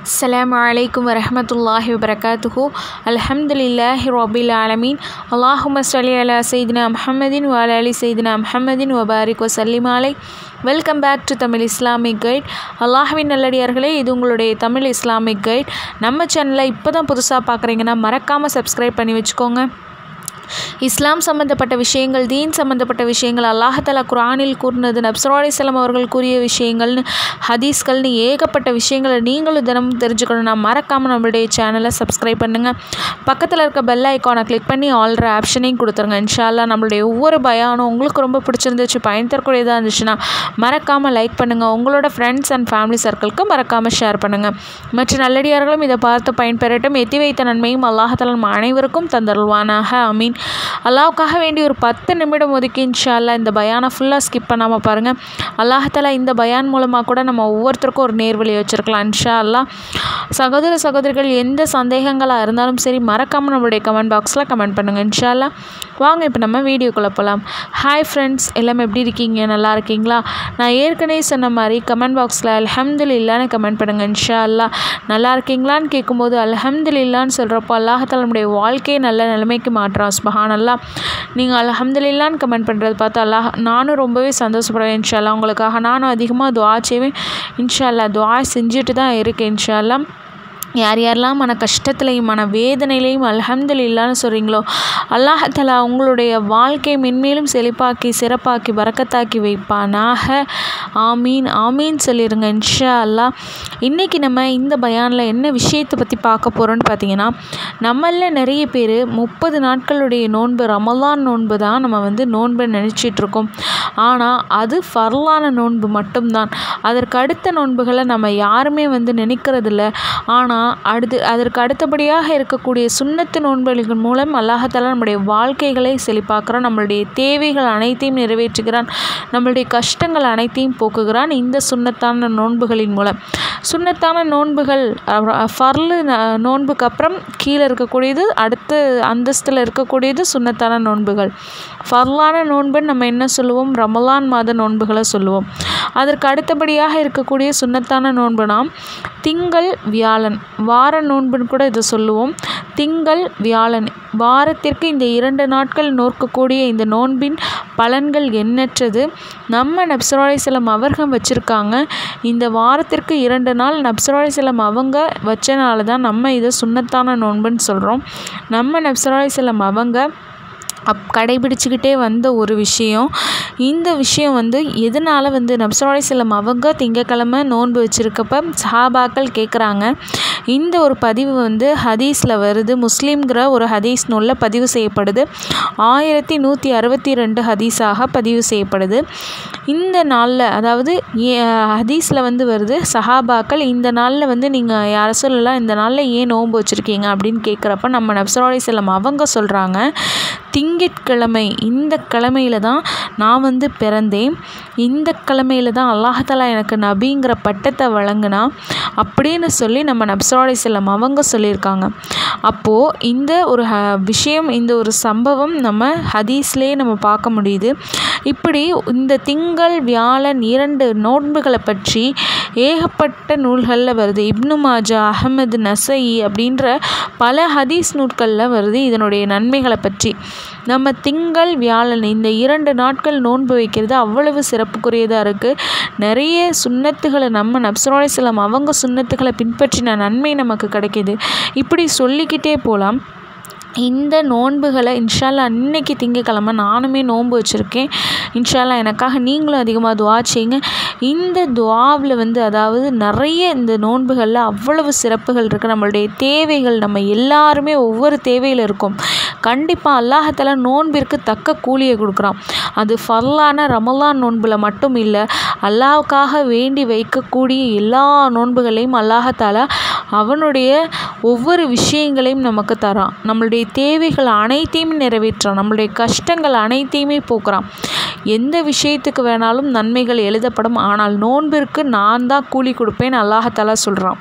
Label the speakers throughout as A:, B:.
A: السلام عليكم ورحمة الله وبركاته الحمد لله رب العالمين اللهم صل على سيدنا محمد وعلى آل سيدنا محمد وبارك وسلم عليه welcome back to Tamil Islamic guide அல்லாஹ்வின் நல்லடியார்களே இது உங்களுடைய தமிழ் இஸ்லாமிக் கைட் நம்ம சேனலை இப்போ தான் புதுசாக பார்க்குறீங்கன்னா மறக்காமல் சப்ஸ்கிரைப் பண்ணி வச்சுக்கோங்க இஸ்லாம் சம்மந்தப்பட்ட விஷயங்கள் தீன் சம்மந்தப்பட்ட விஷயங்கள் அல்லாஹாலா குரானில் கூறினது நப்சரா அலிஸ்லாம் அவர்கள் கூறிய விஷயங்கள்னு ஹதீஸ்கள்னு ஏகப்பட்ட விஷயங்களை நீங்களும் தினமும் தெரிஞ்சுக்கணும்னா மறக்காமல் நம்மளுடைய சேனலை சப்ஸ்கிரைப் பண்ணுங்கள் பக்கத்தில் இருக்க பெல் ஐக்கானை கிளிக் பண்ணி ஆல்ற ஆப்ஷனையும் கொடுத்துருங்க இன்ஷால்லா நம்மளுடைய ஒவ்வொரு பயானும் உங்களுக்கு ரொம்ப பிடிச்சிருந்துச்சு பயன் தரக்கூடியதாக இருந்துச்சுன்னா மறக்காமல் லைக் பண்ணுங்கள் உங்களோட ஃப்ரெண்ட்ஸ் அண்ட் ஃபேமிலி சர்க்கிளுக்கு மறக்காமல் ஷேர் பண்ணுங்கள் மற்ற நல்லடியார்களும் இதை பார்த்து பயன்பெறட்டும் எத்தி வைத்த நன்மையும் அல்லாஹால நம்ம அனைவருக்கும் தந்தருள்வானாக அமீன் அல்லாவுக்காக வேண்டி ஒரு பத்து நிமிடம் ஒதுக்கி இன்ஷால்லா இந்த பயானை ஃபுல்லாக ஸ்கிப் பண்ணாமல் பாருங்கள் அல்லாஹாலா இந்த பயான் மூலமாக கூட நம்ம ஒவ்வொருத்தருக்கும் ஒரு நேர்வழி வச்சுருக்கலாம் இன்ஷா அல்லா சகோதர சகோதரிகள் எந்த சந்தேகங்களாக இருந்தாலும் சரி மறக்காமல் நம்மளுடைய கமெண்ட் பாக்ஸில் கமெண்ட் பண்ணுங்கள் இன்ஷால்லா வாங்க இப்போ நம்ம வீடியோக்குள்ளே போகலாம் ஹாய் ஃப்ரெண்ட்ஸ் எல்லாம் எப்படி இருக்கீங்க நல்லா இருக்கீங்களா நான் ஏற்கனவே சொன்ன மாதிரி கமெண்ட் பாக்ஸில் அல்ஹம்துலில்லான்னு கமெண்ட் பண்ணுங்கள் இன்ஷா அல்லா நல்லா இருக்கீங்களான்னு கேட்கும்போது அல்ஹம்துலில்லான்னு சொல்கிறப்போ அல்லாஹால நம்முடைய வாழ்க்கையை நல்ல நிலைமைக்கு மாற்றுறான் சுபஹான் அல்லா நீங்கள் அல்ஹம்துலில்லான்னு கமெண்ட் பண்ணுறது பார்த்து அல்லாஹ் நானும் ரொம்பவே சந்தோஷப்படுவேன் இன்ஷா அல்லா உங்களுக்காக நானும் அதிகமாக துவா செய்வேன் இன்ஷா அல்லா துவா செஞ்சுட்டு தான் இருக்கேன் இன்ஷா அல்லா யார் யாரெல்லாம் மன கஷ்டத்துலையும் மன வேதனையிலையும் அல்ஹம்துலில்லான்னு சொல்கிறீங்களோ அல்லாஹலா உங்களுடைய வாழ்க்கை மென்மேலும் செழிப்பாக்கி சிறப்பாக்கி வரக்கத்தாக்கி வைப்பானாக ஆமீன் ஆமீன் சொல்லிடுங்க இன்ஷா அல்லா இன்றைக்கி நம்ம இந்த பயானில் என்ன விஷயத்தை பற்றி பார்க்க போகிறோன்னு பார்த்தீங்கன்னா நம்மளில் நிறைய பேர் முப்பது நாட்களுடைய நோன்பு ரமலான் நோன்பு தான் நம்ம வந்து நோன்பு நினச்சிட்ருக்கோம் ஆனால் அது ஃபர்லான நோன்பு மட்டும்தான் அதற்கு அடுத்த நோன்புகளை நம்ம யாருமே வந்து நினைக்கிறதில்ல ஆனால் அடுத்து அதற்கு அடுத்தபடியாக இருக்கக்கூடிய சுண்ணத்து நோன்புகளின் மூலம் அல்லாஹாலா நம்முடைய வாழ்க்கைகளை செழிப்பாக்குறான் நம்மளுடைய தேவைகள் அனைத்தையும் நிறைவேற்றுகிறான் நம்மளுடைய கஷ்டங்கள் அனைத்தையும் போக்குகிறான் இந்த சுண்ணத்தான நோன்புகளின் மூலம் சுண்ணத்தான நோன்புகள் ஃபர்லு நோன்புக்கு அப்புறம் கீழே இருக்கக்கூடியது அடுத்த அந்தஸ்தில் இருக்கக்கூடியது சுண்ணத்தான நோன்புகள் ஃபர்லான நோன்புன்னு நம்ம என்ன சொல்லுவோம் ரமலான் மாத நோன்புகளை சொல்லுவோம் அதற்கு அடுத்தபடியாக இருக்கக்கூடிய சுண்ணத்தான நோன்புனா திங்கள் வியாழன் வார நோன்புன்னு கூட இதை சொல்லுவோம் திங்கள் வியாழன் வாரத்திற்கு இந்த இரண்டு நாட்கள் நோக்கக்கூடிய இந்த நோன்பின் பலன்கள் எண்ணற்றது நம்ம நப்சராலிசலம் அவர்கள் வச்சுருக்காங்க இந்த வாரத்திற்கு இரண்டு நாள் நப்சராலிசலம் அவங்க வச்சனால தான் நம்ம இதை சுண்ணத்தான நோன்புன்னு சொல்கிறோம் நம்ம நப்சராலிசலம் அவங்க அப் கடைபிடிச்சிக்கிட்டே வந்த ஒரு விஷயம் இந்த விஷயம் வந்து எதனால் வந்து நப்சராலி செல்லம் அவங்க திங்கக்கிழமை நோன்பு வச்சுருக்கப்ப சஹாபாக்கள் கேட்குறாங்க இந்த ஒரு பதிவு வந்து ஹதீஸில் வருது முஸ்லீம்ங்கிற ஒரு ஹதீஸ் நூலில் பதிவு செய்யப்படுது ஆயிரத்தி நூற்றி அறுபத்தி ரெண்டு ஹதீஸாக பதிவு செய்யப்படுது இந்த நாளில் அதாவது ஹதீஸில் வந்து வருது சஹாபாக்கள் இந்த நாளில் வந்து நீங்கள் யாரை சொல்லலாம் இந்த நாளில் ஏன் நோன்பு வச்சுருக்கீங்க அப்படின்னு கேட்குறப்ப நம்ம நப்சராலி செல்லம் அவங்க சொல்கிறாங்க திங்கட்கிழமை இந்த கிழமையில தான் நான் வந்து பிறந்தேன் இந்த கிழமையில தான் அல்லாஹாலா எனக்கு நபிங்கிற பட்டத்தை வழங்கினா அப்படின்னு சொல்லி நம்ம நப்சராலி செல்லம் அவங்க சொல்லியிருக்காங்க அப்போது இந்த ஒரு ஹ விஷயம் இந்த ஒரு சம்பவம் நம்ம ஹதீஸ்லேயே நம்ம பார்க்க முடியுது இப்படி இந்த திங்கள் வியாழன் இரண்டு நோன்புகளை பற்றி ஏகப்பட்ட நூல்களில் வருது இப்னு மாஜா அகமது நசை அப்படின்ற பல ஹதீஸ் நூட்களில் வருது இதனுடைய நன்மைகளை பற்றி நம்ம திங்கள் வியாழன் இந்த இரண்டு நாட்கள் நோன்பு வைக்கிறது அவ்வளவு சிறப்புக்குரியதாக இருக்குது நிறைய சுண்ணத்துகளை நம்ம நப்சரோலிஸ்லாம் அவங்க சுண்ணத்துகளை பின்பற்றின நன்மை நமக்கு கிடைக்கிது இப்படி சொல்லிக்கிட்டே போகலாம் இந்த நோன்புகளை இன்ஷால்லா அன்னைக்கு திங்கக்கிழமை நானுமே நோன்பு வச்சுருக்கேன் இன்ஷால்லா எனக்காக நீங்களும் அதிகமாக துவா செய்யுங்க இந்த துவாவில் வந்து அதாவது நிறைய இந்த நோன்புகளில் அவ்வளவு சிறப்புகள் இருக்குது நம்மளுடைய தேவைகள் நம்ம எல்லாருமே ஒவ்வொரு தேவையில் இருக்கும் கண்டிப்பாக அல்லாஹத்தில் நோன்பிற்கு தக்க கூலியை கொடுக்குறான் அது ஃபர்லான ரமலான் நோன்பில் மட்டும் இல்லை அல்லாவுக்காக வேண்டி வைக்கக்கூடிய எல்லா நோன்புகளையும் அல்லாஹத்தாலா அவனுடைய ஒவ்வொரு விஷயங்களையும் நமக்கு தரான் நம்மளுடைய தேவைகள் அனைத்தையுமே நிறைவேற்றான் நம்மளுடைய கஷ்டங்கள் அனைத்தையுமே போக்குறான் எந்த விஷயத்துக்கு வேணாலும் நன்மைகள் எழுதப்படும் ஆனால் நோன்பிற்கு நான் தான் கூலி கொடுப்பேன் அல்லாஹத்தாலா சொல்கிறான்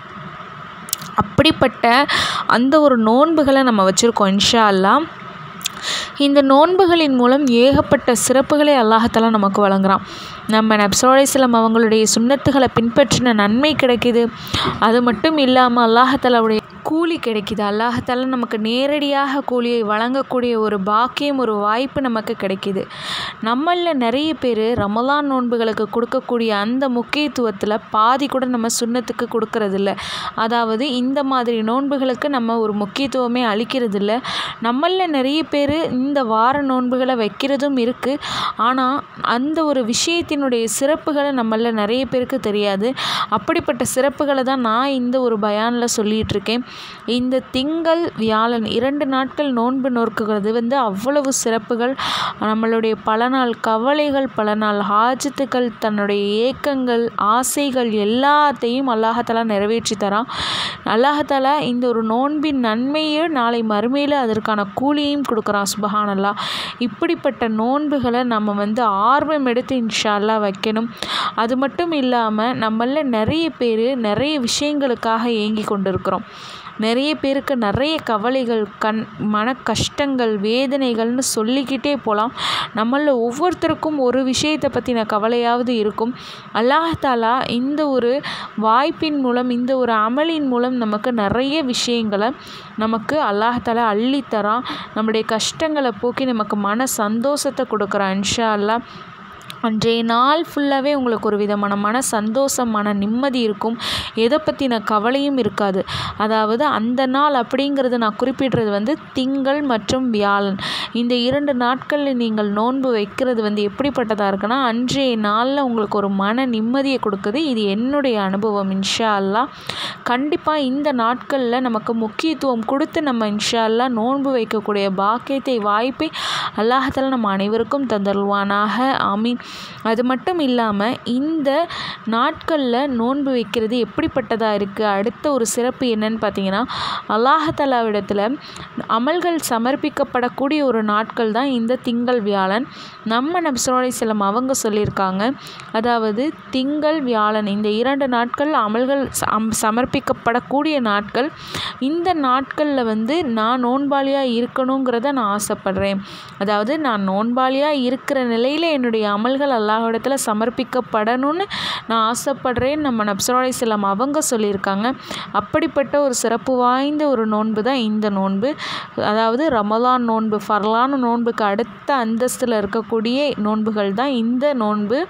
A: அப்படிப்பட்ட அந்த ஒரு நோன்புகளை நம்ம வச்சுருக்கோம் இன்ஷா அல்லா இந்த நோன்புகளின் மூலம் ஏகப்பட்ட சிறப்புகளை அல்லாஹாலா நமக்கு வழங்குறான் நம்ம நப்சோலைஸ்லம் அவங்களுடைய சுண்ணத்துகளை பின்பற்றின நன்மை கிடைக்கிது அது மட்டும் இல்லாமல் அல்லாஹாலாவுடைய கூலி கிடைக்கிது அல்லாஹாலா நமக்கு நேரடியாக கூலியை வழங்கக்கூடிய ஒரு பாக்கியம் ஒரு வாய்ப்பு நமக்கு கிடைக்கிது நம்மளில் நிறைய பேர் ரமலான் நோன்புகளுக்கு கொடுக்கக்கூடிய அந்த முக்கியத்துவத்தில் பாதி கூட நம்ம சுண்ணத்துக்கு கொடுக்கறதில்ல அதாவது இந்த மாதிரி நோன்புகளுக்கு நம்ம ஒரு முக்கியத்துவமே அளிக்கிறதில்ல நம்மளில் நிறைய பேர் இந்த வார நோன்புகளை வைக்கிறதும் இருக்குது ஆனால் அந்த ஒரு விஷயத்தினுடைய சிறப்புகளை நம்மளில் நிறைய பேருக்கு தெரியாது அப்படிப்பட்ட சிறப்புகளை தான் நான் இந்த ஒரு பயானில் சொல்லிகிட்டு இருக்கேன் இந்த திங்கள் வியாழன் இரண்டு நாட்கள் நோன்பு நோக்குகிறது வந்து அவ்வளவு சிறப்புகள் நம்மளுடைய பல நாள் கவலைகள் பல நாள் ஹாஜத்துக்கள் தன்னுடைய ஏக்கங்கள் ஆசைகள் எல்லாத்தையும் அல்லாஹாலா நிறைவேற்றி தரான் அல்லாஹாலா இந்த ஒரு நோன்பின் நன்மையை நாளை மறுமையில் அதற்கான கூலியையும் கொடுக்குறான் சுபஹானல்லா இப்படிப்பட்ட நோன்புகளை நம்ம வந்து ஆர்வம் எடுத்து இன்ஷால்லா வைக்கணும் அது மட்டும் இல்லாமல் நம்மள நிறைய பேர் நிறைய விஷயங்களுக்காக ஏங்கி கொண்டிருக்கிறோம் நிறைய பேருக்கு நிறைய கவலைகள் கண் மன கஷ்டங்கள் வேதனைகள்னு சொல்லிக்கிட்டே போகலாம் நம்மளில் ஒவ்வொருத்தருக்கும் ஒரு விஷயத்தை பற்றின கவலையாவது இருக்கும் அல்லாஹாலா இந்த ஒரு வாய்ப்பின் மூலம் இந்த ஒரு அமலின் மூலம் நமக்கு நிறைய விஷயங்களை நமக்கு அல்லாஹாலா அள்ளித்தரான் நம்முடைய கஷ்டங்களை போக்கி நமக்கு மன சந்தோஷத்தை கொடுக்குறான் இன்ஷா அல்லா அன்றைய நாள் ஃபுல்லாகவே உங்களுக்கு ஒரு விதமான மன சந்தோஷம் மன நிம்மதி இருக்கும் எதை பற்றின கவலையும் இருக்காது அதாவது அந்த நாள் அப்படிங்கிறது நான் குறிப்பிடுறது வந்து திங்கள் மற்றும் வியாழன் இந்த இரண்டு நாட்களில் நீங்கள் நோன்பு வைக்கிறது வந்து எப்படிப்பட்டதாக இருக்குன்னா அன்றைய நாளில் உங்களுக்கு ஒரு மன நிம்மதியை கொடுக்குது இது என்னுடைய அனுபவம் இன்ஷா அல்லா கண்டிப்பாக இந்த நாட்களில் நமக்கு முக்கியத்துவம் கொடுத்து நம்ம இன்ஷா அல்லா நோன்பு வைக்கக்கூடிய பாக்கியத்தை வாய்ப்பை அல்லாஹால நம்ம அனைவருக்கும் தந்தருவானாக ஆமீன் அது மட்டும் இல்லாமல் இந்த நாட்களில் நோன்பு வைக்கிறது எப்படிப்பட்டதாக இருக்குது அடுத்த ஒரு சிறப்பு என்னன்னு பார்த்தீங்கன்னா அல்லாஹலாவிடத்தில் அமல்கள் சமர்ப்பிக்கப்படக்கூடிய ஒரு நாட்கள் தான் இந்த திங்கள் வியாழன் நம்ம நப்சரோலை செல்லம் அவங்க சொல்லியிருக்காங்க அதாவது திங்கள் வியாழன் இந்த இரண்டு நாட்கள் அமல்கள் சமர்ப்பிக்கப்படக்கூடிய நாட்கள் இந்த நாட்களில் வந்து நான் நோன்பாளியாக இருக்கணுங்கிறத நான் ஆசைப்படுறேன் அதாவது நான் நோன்பாளியாக இருக்கிற நிலையில் என்னுடைய அமல்கள் அல்லாஹிடத்தில் சமர்ப்பிக்கப்படணும்னு நான் ஆசைப்படுறேன்னு நம்ம நப்சரோலை செல்லம் அவங்க சொல்லியிருக்காங்க அப்படிப்பட்ட ஒரு சிறப்பு வாய்ந்த ஒரு நோன்பு தான் இந்த நோன்பு அதாவது ரமலான் நோன்பு ஃபர்லான நோன்புக்கு அடுத்த அந்தஸ்தில் இருக்கக்கூடிய நோன்புகள் தான் இந்த நோன்பு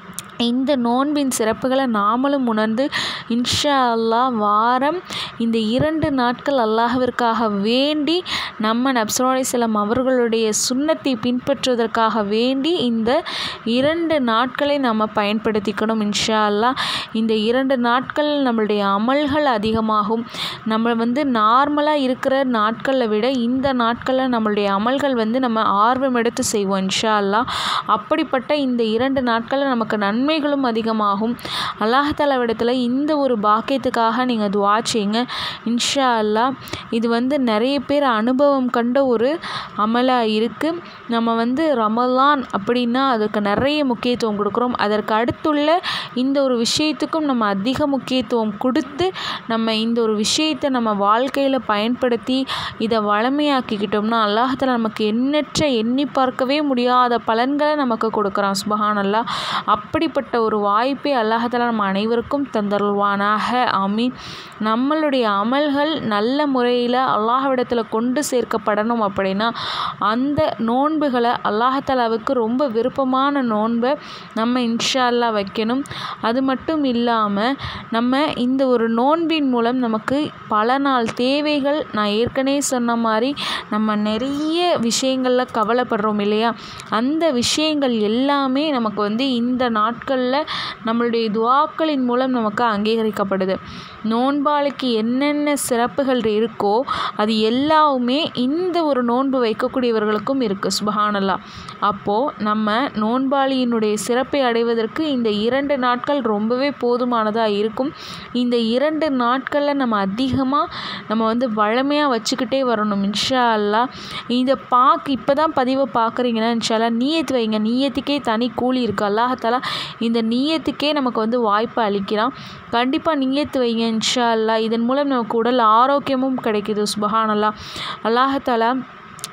A: இந்த நோன்பின் சிறப்புகளை நாமளும் உணர்ந்து இன்ஷா அல்லா வாரம் இந்த இரண்டு நாட்கள் அல்லாஹவிற்காக வேண்டி நம்ம நப்சரோலை செல்லம் அவர்களுடைய சுண்ணத்தை பின்பற்றுவதற்காக வேண்டி இந்த இரண்டு நாட்களை நம்ம பயன்படுத்திக்கணும் இன்ஷா அல்லா இந்த இரண்டு நாட்கள் நம்மளுடைய அமல்கள் அதிகமாகும் நம்ம வந்து நார்மலாக இருக்கிற நாட்களை விட இந்த நாட்களில் நம்மளுடைய அமல்கள் வந்து நம்ம ஆர்வம் எடுத்து செய்வோம் இன்ஷா அல்லா அப்படிப்பட்ட இந்த இரண்டு நாட்களில் நமக்கு நன்மை நன்மைகளும் அதிகமாகும் அல்லாஹாலாவிடத்தில் இந்த ஒரு பாக்கியத்துக்காக நீங்கள் துவா செய்யுங்க இன்ஷா அல்லா இது வந்து நிறைய பேர் அனுபவம் கண்ட ஒரு அமலாக இருக்குது நம்ம வந்து ரமலான் அப்படின்னா அதுக்கு நிறைய முக்கியத்துவம் கொடுக்குறோம் அதற்கு அடுத்துள்ள இந்த ஒரு விஷயத்துக்கும் நம்ம அதிக முக்கியத்துவம் கொடுத்து நம்ம இந்த ஒரு விஷயத்தை நம்ம வாழ்க்கையில் பயன்படுத்தி இதை வளமையாக்கிக்கிட்டோம்னா அல்லாஹால நமக்கு எண்ணற்ற எண்ணி பார்க்கவே முடியாத பலன்களை நமக்கு கொடுக்குறான் சுபஹான் அல்லா அப்படிப்பட்ட ஒரு வாய்ப்பை அல்லாஹால நம்ம அனைவருக்கும் தந்தருள்வானாக ஆமீன் நம்மளுடைய அமல்கள் நல்ல முறையில் அல்லாஹ்விடத்தில் கொண்டு சேர்க்கப்படணும் அப்படின்னா அந்த நோன்புகளை அல்லாஹாலாவுக்கு ரொம்ப விருப்பமான நோன்பை நம்ம இன்ஷா அல்லா வைக்கணும் அது மட்டும் இல்லாமல் நம்ம இந்த ஒரு நோன்பின் மூலம் நமக்கு பல நாள் தேவைகள் நான் ஏற்கனவே சொன்ன மாதிரி நம்ம நிறைய விஷயங்களில் கவலைப்படுறோம் இல்லையா அந்த விஷயங்கள் எல்லாமே நமக்கு வந்து இந்த நாட்களில் நம்மளுடைய துவாக்களின் மூலம் நமக்கு அங்கீகரிக்கப்படுது நோன்பாளுக்கு என்னென்ன சிறப்புகள் இருக்கோ அது எல்லாமே இந்த ஒரு நோன்பு வைக்கக்கூடியவர்களுக்கும் இருக்குது சுபஹானல்லா அப்போது நம்ம நோன்பாளியினுடைய சிறப்பை அடைவதற்கு இந்த இரண்டு நாட்கள் ரொம்பவே போதுமானதாக இருக்கும் இந்த இரண்டு நாட்களில் நம்ம அதிகமாக நம்ம வந்து வழமையாக வச்சுக்கிட்டே வரணும் இன்ஷா அல்லா இதை பார்க்க இப்போ தான் பதிவை பார்க்குறீங்கன்னா இன்ஷா அல்லா நீயத்து வைங்க நீயத்துக்கே தனி கூலி இருக்குது அல்லாஹாலா இந்த நீயத்துக்கே நமக்கு வந்து வாய்ப்பு அளிக்கிறான் கண்டிப்பாக நீயத்து வைங்க இன்ஷா அல்லா இதன் மூலம் நமக்கு உடல் ஆரோக்கியமும் கிடைக்குது சுபஹானல்லா அல்லாஹாலா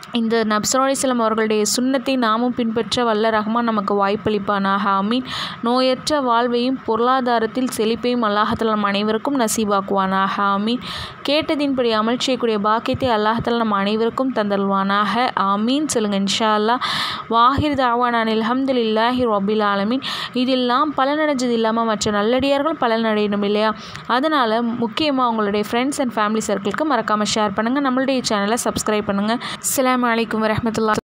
A: இந்த நப்சரோலிஸ்லாம் அவர்களுடைய சுண்ணத்தை நாமும் பின்பற்ற வல்ல ரஹ்மான் நமக்கு வாய்ப்பளிப்பானாக ஆமீன் நோயற்ற வாழ்வையும் பொருளாதாரத்தில் செழிப்பையும் அல்லாஹத்தலா நம் அனைவருக்கும் நசீபாக்குவானாக ஆமீன் கேட்டதின்படி அமல் செய்யக்கூடிய பாக்கியத்தை அல்லாஹத்தலா நம் அனைவருக்கும் தந்தல்வானாக ஆமீன் சொல்லுங்கள் இன்ஷா அல்லா வாஹிர் தாவானான் அல்ஹம்துலில்லாஹி ரபில் ஆலமீன் இதெல்லாம் பலனடைஞ்சது இல்லாமல் மற்ற நல்லடியார்கள் பலனடையணும் இல்லையா அதனால் முக்கியமாக உங்களுடைய ஃப்ரெண்ட்ஸ் அண்ட் ஃபேமிலி சர்க்கிளுக்கு மறக்காமல் ஷேர் பண்ணுங்கள் நம்மளுடைய சேனலை சப்ஸ்கிரைப் பண்ணுங்கள் அஸ்ஸலாமு அலைக்கும் வரஹ்மத்துல்லாஹி